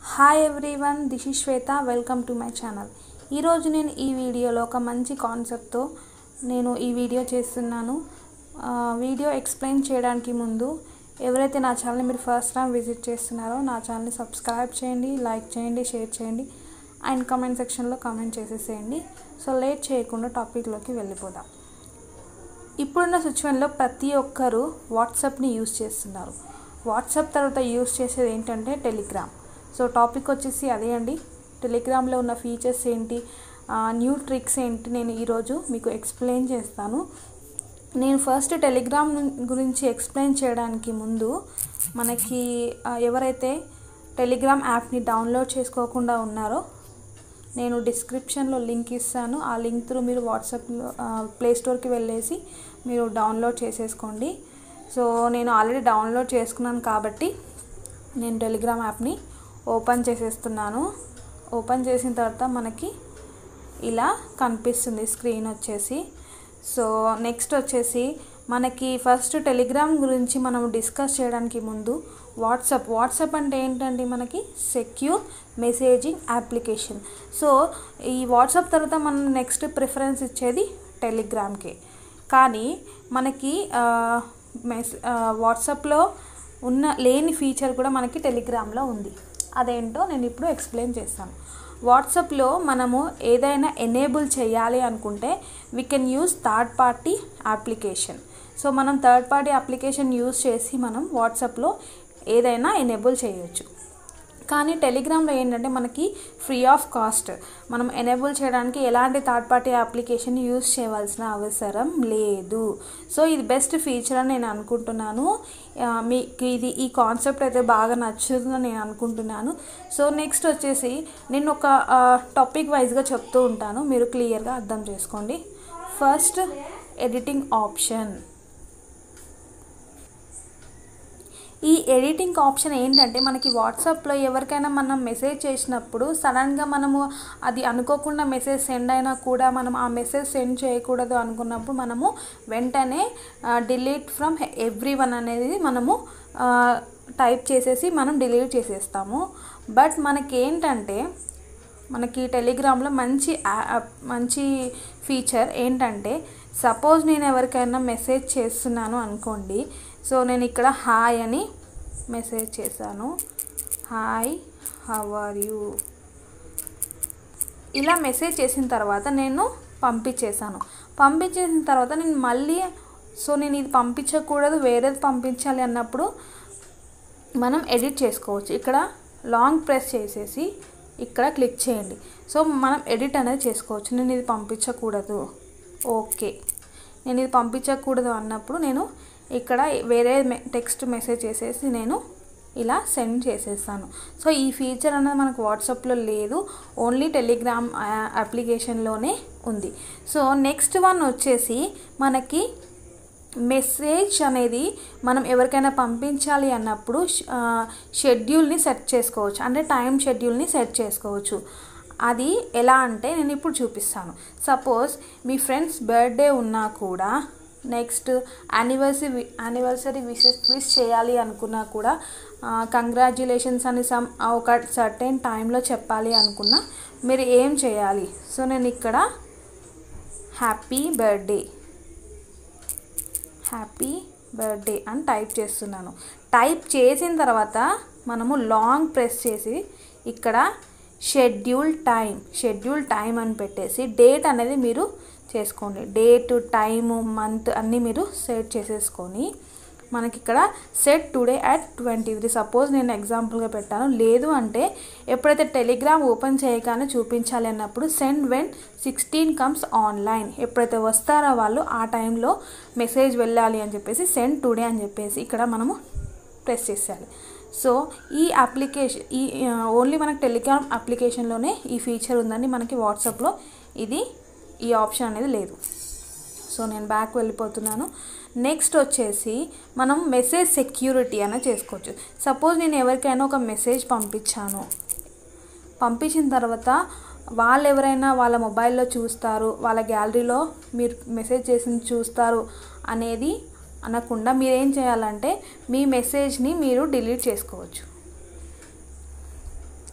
hi everyone this is Shweta welcome to my channel ఈరోజు నేను ఈ వీడియోలో ఒక మంచి కాన్సెప్ట్తో నేను ఈ వీడియో చేస్తున్నాను ఆ, వీడియో ఎక్స్ప్లెయిన్ చేయడానికి ముందు ఎవరైతే నా ఛానల్ని మీరు ఫస్ట్ టైం విజిట్ చేస్తున్నారో నా ఛానల్ని సబ్స్క్రైబ్ చేయండి లైక్ చేయండి షేర్ చేయండి అండ్ కామెంట్ సెక్షన్లో కామెంట్ చేసేసేయండి సో లేట్ చేయకుండా టాపిక్లోకి వెళ్ళిపోదాం ఇప్పుడున్న సిచ్యువేషన్లో ప్రతి ఒక్కరూ వాట్సాప్ని యూస్ చేస్తున్నారు వాట్సాప్ తర్వాత యూస్ చేసేది ఏంటంటే టెలిగ్రామ్ సో టాపిక్ వచ్చేసి అదే అండి టెలిగ్రామ్లో ఉన్న ఫీచర్స్ ఏంటి న్యూ ట్రిక్స్ ఏంటి నేను ఈరోజు మీకు ఎక్స్ప్లెయిన్ చేస్తాను నేను ఫస్ట్ టెలిగ్రామ్ గురించి ఎక్స్ప్లెయిన్ చేయడానికి ముందు మనకి ఆ, ఎవరైతే టెలిగ్రామ్ యాప్ని డౌన్లోడ్ చేసుకోకుండా ఉన్నారో నేను డిస్క్రిప్షన్లో లింక్ ఇస్తాను ఆ లింక్ త్రూ మీరు వాట్సాప్లో ప్లే స్టోర్కి వెళ్ళేసి మీరు డౌన్లోడ్ చేసేసుకోండి సో నేను ఆల్రెడీ డౌన్లోడ్ చేసుకున్నాను కాబట్టి నేను టెలిగ్రామ్ యాప్ని ఓపెన్ చేసేస్తున్నాను ఓపెన్ చేసిన తర్వాత మనకి ఇలా కనిపిస్తుంది స్క్రీన్ వచ్చేసి సో నెక్స్ట్ వచ్చేసి మనకి ఫస్ట్ టెలిగ్రామ్ గురించి మనం డిస్కస్ చేయడానికి ముందు వాట్సాప్ వాట్సాప్ అంటే ఏంటండి మనకి సెక్యూర్ మెసేజింగ్ అప్లికేషన్ సో ఈ వాట్సాప్ తర్వాత మనం నెక్స్ట్ ప్రిఫరెన్స్ ఇచ్చేది టెలిగ్రామ్కే కానీ మనకి ఆ, మెస్ ఆ, వాట్సాప్లో ఉన్న లేని ఫీచర్ కూడా మనకి టెలిగ్రామ్లో ఉంది అదేంటో నేను ఇప్పుడు ఎక్స్ప్లెయిన్ చేస్తాను వాట్సాప్లో మనము ఏదైనా ఎనేబుల్ చేయాలి అనుకుంటే we can use third party application so మనం థర్డ్ పార్టీ అప్లికేషన్ యూస్ చేసి మనం వాట్సాప్లో ఏదైనా ఎనేబుల్ చేయొచ్చు కానీ టెలిగ్రామ్లో ఏంటంటే మనకి ఫ్రీ ఆఫ్ కాస్ట్ మనం ఎనేబుల్ చేయడానికి ఎలాంటి థర్డ్ పార్టీ అప్లికేషన్ యూస్ చేయవలసిన అవసరం లేదు సో ఇది బెస్ట్ ఫీచర్ అని నేను అనుకుంటున్నాను ఆ, మీకు ఇది ఈ కాన్సెప్ట్ అయితే బాగా నచ్చుతుందని నేను అనుకుంటున్నాను సో నెక్స్ట్ వచ్చేసి నేను ఒక టాపిక్ వైజ్గా చెప్తూ ఉంటాను మీరు క్లియర్గా అర్థం చేసుకోండి ఫస్ట్ ఎడిటింగ్ ఆప్షన్ ఈ ఎడిటింగ్ ఆప్షన్ ఏంటంటే మనకి వాట్సాప్లో ఎవరికైనా మనం మెసేజ్ చేసినప్పుడు సడన్గా మనము అది అనుకోకుండా మెసేజ్ సెండ్ అయినా కూడా మనం ఆ మెసేజ్ సెండ్ చేయకూడదు అనుకున్నప్పుడు మనము వెంటనే డిలీట్ ఫ్రమ్ ఎవ్రీ వన్ అనేది మనము టైప్ చేసేసి మనం డిలీట్ చేసేస్తాము బట్ మనకి ఏంటంటే మనకి టెలిగ్రామ్లో మంచి యా- మంచి ఫీచర్ ఏంటంటే సపోజ్ నేను ఎవరికైనా మెసేజ్ చేస్తున్నాను అనుకోండి సో నేను ఇక్కడ హాయ్ అని మెసేజ్ చేశాను హాయ్ హవ్ ఆర్ యూ ఇలా మెసేజ్ చేసిన తర్వాత నేను పంపించేశాను పంపించేసిన తర్వాత నేను మళ్ళీ సో నేను ఇది పంపించకూడదు వేరేది పంపించాలి అన్నప్పుడు మనం ఎడిట్ చేసుకోవచ్చు ఇక్కడ లాంగ్ ప్రెస్ చేసేసి ఇక్కడ క్లిక్ చేయండి సో మనం ఎడిట్ అనేది చేసుకోవచ్చు నేను ఇది పంపించకూడదు ఓకే నేను ఇది పంపించకూడదు అన్నప్పుడు నేను ఇక్కడ వేరే టెక్స్ట్ మెసేజ్ చేసేసి నేను ఇలా సెండ్ చేసేస్తాను సో ఈ ఫీచర్ అనేది మనకు వాట్సాప్లో లేదు ఓన్లీ టెలిగ్రామ్ అప్లికేషన్లోనే ఉంది సో నెక్స్ట్ వన్ వచ్చేసి మనకి మెసేజ్ అనేది మనం ఎవరికైనా పంపించాలి అన్నప్పుడు షెడ్యూల్ని సెట్ చేసుకోవచ్చు అంటే టైం షెడ్యూల్ని సెట్ చేసుకోవచ్చు అది ఎలా అంటే నేను ఇప్పుడు చూపిస్తాను సపోజ్ మీ ఫ్రెండ్స్ బర్త్డే ఉన్నా కూడా next anniversary anniversary wishes wish చేయాలి అనుకున్నా కూడా కంగ్రాచ్యులేషన్స్ అని సమ్ ఒక సర్టెన్ టైంలో చెప్పాలి అనుకున్నా మీరు ఏం చేయాలి సో నేను ఇక్కడ హ్యాపీ బర్త్డే హ్యాపీ బర్త్డే అని టైప్ చేస్తున్నాను టైప్ చేసిన తర్వాత మనము లాంగ్ ప్రెస్ చేసి ఇక్కడ షెడ్యూల్ టైం షెడ్యూల్ టైం అని పెట్టేసి డేట్ అనేది మీరు చేసుకోండి డేట్ టైము మంత్ అన్నీ మీరు సెట్ చేసేసుకొని మనకి ఇక్కడ set today at twenty three suppose నేను ఎగ్జాంపుల్గా పెట్టాను లేదు అంటే ఎప్పుడైతే టెలిగ్రామ్ ఓపెన్ చేయగానే చూపించాలి అన్నప్పుడు send when sixteen comes online ఎప్పుడైతే వస్తారో వాళ్ళు ఆ టైంలో మెసేజ్ వెళ్ళాలి అని చెప్పేసి సెండ్ టుడే అని చెప్పేసి ఇక్కడ మనము ప్రెస్ చేసేయాలి సో ఈ అప్లికేషన్ ఈ ఓన్లీ మనకి టెలిగ్రామ్ అప్లికేషన్లోనే ఈ ఫీచర్ ఉందండి మనకి వాట్సాప్లో ఇది ఈ ఆప్షన్ అనేది లేదు సో నేను బ్యాక్ వెళ్ళిపోతున్నాను నెక్స్ట్ వచ్చేసి మనం మెసేజ్ సెక్యూరిటీ అనేది చేసుకోవచ్చు సపోజ్ నేను ఎవరికైనా ఒక మెసేజ్ పంపించాను పంపించిన తర్వాత వాళ్ళు ఎవరైనా వాళ్ళ మొబైల్లో చూస్తారు వాళ్ళ గ్యాలరీలో మీరు మెసేజ్ చేసింది చూస్తారు అనేది అనకుండా మీరు ఏం చేయాలంటే మీ మెసేజ్ని మీరు డిలీట్ చేసుకోవచ్చు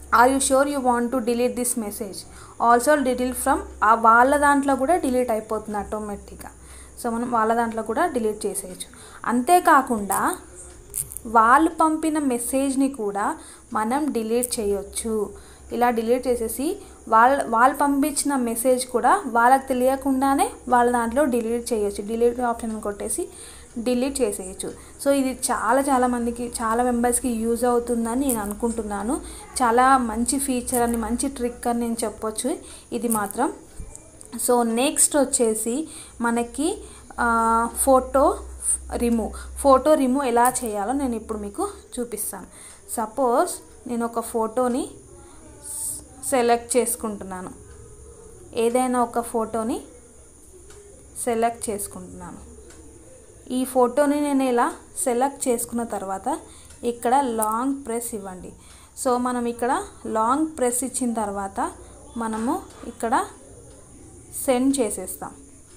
are you sure you want to delete this message also delete from ఆ వాళ్ళ దాంట్లో కూడా డిలీట్ అయిపోతుంది ఆటోమేటిక్గా సో మనం వాళ్ళ దాంట్లో కూడా డిలీట్ చేసేయచ్చు అంతేకాకుండా వాళ్ళు పంపిన మెసేజ్ని కూడా మనం డిలీట్ చేయొచ్చు ఇలా డిలీట్ చేసేసి వాళ్ళ వాళ్ళు పంపించిన మెసేజ్ కూడా వాళ్ళకి తెలియకుండానే వాళ్ళ దాంట్లో డిలీట్ చేయొచ్చు డిలీట్ ఆప్షన్ కొట్టేసి డిలీట్ చేసేయచ్చు సో ఇది చాలా చాలా మందికి చాలా మెంబర్స్కి యూజ్ అవుతుందని నేను అనుకుంటున్నాను చాలా మంచి ఫీచర్ అని మంచి ట్రిక్ అని నేను చెప్పొచ్చు ఇది మాత్రం సో నెక్స్ట్ వచ్చేసి మనకి ఫోటో రిమూవ్ ఫోటో రిమూవ్ ఎలా చేయాలో నేను ఇప్పుడు మీకు చూపిస్తాను సపోజ్ నేను ఒక ఫోటోని సెలెక్ట్ చేసుకుంటున్నాను ఏదైనా ఒక ఫోటోని సెలెక్ట్ చేసుకుంటున్నాను ఈ ఫోటోని నేను ఇలా సెలెక్ట్ చేసుకున్న తర్వాత ఇక్కడ లాంగ్ ప్రెస్ ఇవ్వండి సో మనం ఇక్కడ లాంగ్ ప్రెస్ ఇచ్చిన తర్వాత మనము ఇక్కడ సెండ్ చేసేస్తాం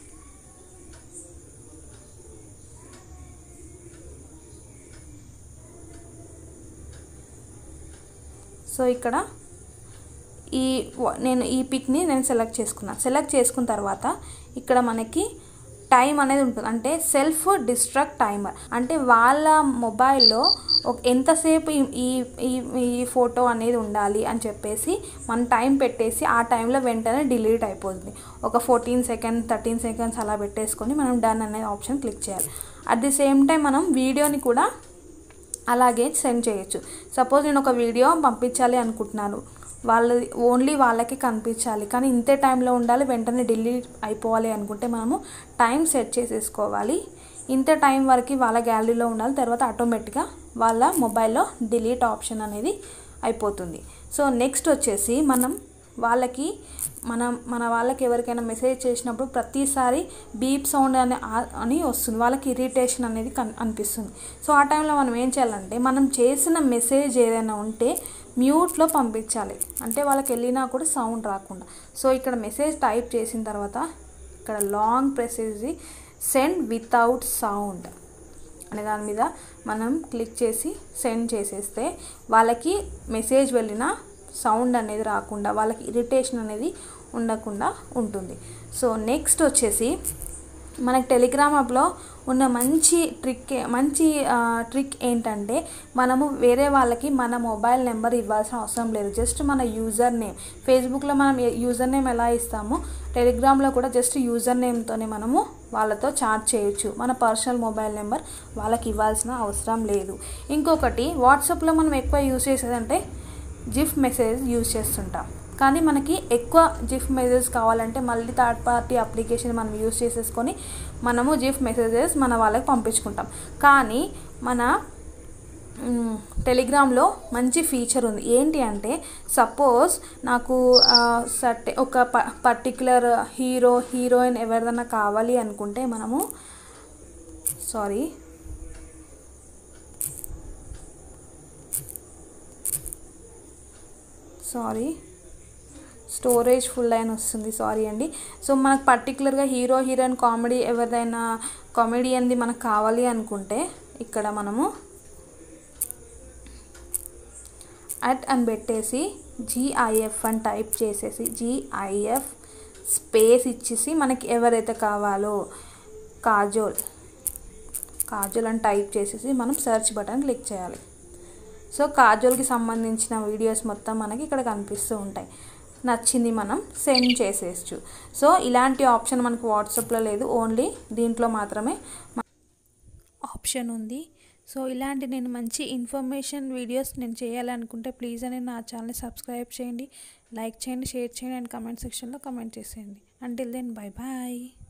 సో ఇక్కడ ఈ నేను ఈ పిక్ని నేను సెలెక్ట్ చేసుకున్నాను సెలెక్ట్ చేసుకున్న తర్వాత ఇక్కడ మనకి టైం అనేది ఉంటుంది అంటే సెల్ఫ్ డిస్ట్రక్ట్ టైమర్ అంటే వాళ్ళ మొబైల్లో ఒక ఎంతసేపు ఈ ఈ ఈ ఫోటో అనేది ఉండాలి అని చెప్పేసి మనం టైం పెట్టేసి ఆ టైంలో వెంటనే డిలీట్ అయిపోతుంది ఒక ఫోర్టీన్ సెకండ్ థర్టీన్ సెకండ్స్ అలా పెట్టేసుకొని మనం డన్ అనే ఆప్షన్ క్లిక్ చేయాలి అట్ ది సేమ్ టైం మనం వీడియోని కూడా అలాగే సెండ్ చేయొచ్చు సపోజ్ నేను ఒక వీడియో పంపించాలి అనుకుంటున్నాను వాళ్ళది ఓన్లీ వాళ్ళకి కనిపించాలి కానీ ఇంతే టైంలో ఉండాలి వెంటనే డిలీట్ అయిపోవాలి అనుకుంటే మనము టైం సెట్ చేసేసుకోవాలి ఇంత టైం వరకు వాళ్ళ గ్యాలరీలో ఉండాలి తర్వాత ఆటోమేటిక్గా వాళ్ళ మొబైల్లో డిలీట్ ఆప్షన్ అనేది అయిపోతుంది సో నెక్స్ట్ వచ్చేసి మనం వాళ్ళకి మనం మన వాళ్ళకి ఎవరికైనా మెసేజ్ చేసినప్పుడు ప్రతిసారి బీప్ సౌండ్ అని అని వస్తుంది వాళ్ళకి ఇరిటేషన్ అనేది కన్ అనిపిస్తుంది సో ఆ టైంలో మనం ఏం చేయాలంటే మనం చేసిన మెసేజ్ ఏదైనా ఉంటే మ్యూట్లో పంపించాలి అంటే వాళ్ళకి వెళ్ళినా కూడా సౌండ్ రాకుండా సో ఇక్కడ మెసేజ్ టైప్ చేసిన తర్వాత ఇక్కడ లాంగ్ ప్రెసేజ్ సెండ్ వితౌట్ సౌండ్ అనే దాని మీద మనం క్లిక్ చేసి సెండ్ చేసేస్తే వాళ్ళకి మెసేజ్ వెళ్ళిన సౌండ్ అనేది రాకుండా వాళ్ళకి ఇరిటేషన్ అనేది ఉండకుండా ఉంటుంది సో నెక్స్ట్ వచ్చేసి మనకి టెలిగ్రామ్ యాప్లో ఉన్న మంచి ట్రిక్ మంచి ట్రిక్ ఏంటంటే మనము వేరే వాళ్ళకి మన మొబైల్ నెంబర్ ఇవ్వాల్సిన అవసరం లేదు జస్ట్ మన యూజర్ నేమ్ ఫేస్బుక్లో మనం యూజర్ నేమ్ ఎలా ఇస్తామో టెలిగ్రామ్లో కూడా జస్ట్ యూజర్ నేమ్తోనే మనము వాళ్ళతో చాట్ చేయొచ్చు మన పర్సనల్ మొబైల్ నెంబర్ వాళ్ళకి ఇవ్వాల్సిన అవసరం లేదు ఇంకొకటి వాట్సాప్లో మనం ఎక్కువ యూజ్ చేసేదంటే జిఫ్ మెసేజ్ యూజ్ చేస్తుంటాం కానీ మనకి ఎక్కువ జిఫ్ మెసేజ్ కావాలంటే మళ్ళీ థర్డ్ పార్టీ అప్లికేషన్ మనం యూజ్ చేసేసుకొని మనము జిఫ్ మెసేజెస్ మన వాళ్ళకి పంపించుకుంటాం కానీ మన టెలిగ్రామ్లో మంచి ఫీచర్ ఉంది ఏంటి అంటే సపోజ్ నాకు సర్టే ఒక ప పర్టిక్యులర్ హీరో హీరోయిన్ ఎవరిదైనా కావాలి అనుకుంటే మనము సారీ సారీ స్టోరేజ్ ఫుల్ అయిన వస్తుంది సారీ అండి సో మనకు పర్టికులర్గా హీరో హీరోయిన్ కామెడీ ఎవరిదైనా కామెడియన్ది మనకు కావాలి అనుకుంటే ఇక్కడ మనము అట్ అని పెట్టేసి జిఐఎఫ్ అని టైప్ చేసేసి జిఐఎఫ్ స్పేస్ ఇచ్చేసి మనకి ఎవరైతే కావాలో కాజోల్ కాజోల్ అని టైప్ చేసేసి మనం సెర్చ్ బటన్ క్లిక్ చేయాలి సో కాజోల్కి సంబంధించిన వీడియోస్ మొత్తం మనకి ఇక్కడ కనిపిస్తూ ఉంటాయి నచ్చింది మనం సెండ్ చేసేయచ్చు సో ఇలాంటి ఆప్షన్ మనకు వాట్సాప్లో లేదు ఓన్లీ దీంట్లో మాత్రమే ఆప్షన్ ఉంది సో ఇలాంటి నేను మంచి ఇన్ఫర్మేషన్ వీడియోస్ నేను చేయాలనుకుంటే ప్లీజ్ అని నా ఛానల్ని సబ్స్క్రైబ్ చేయండి లైక్ చేయండి షేర్ చేయండి అండ్ కమెంట్ సెక్షన్లో కమెంట్ చేసేయండి అంటిల్ దెన్ బై బాయ్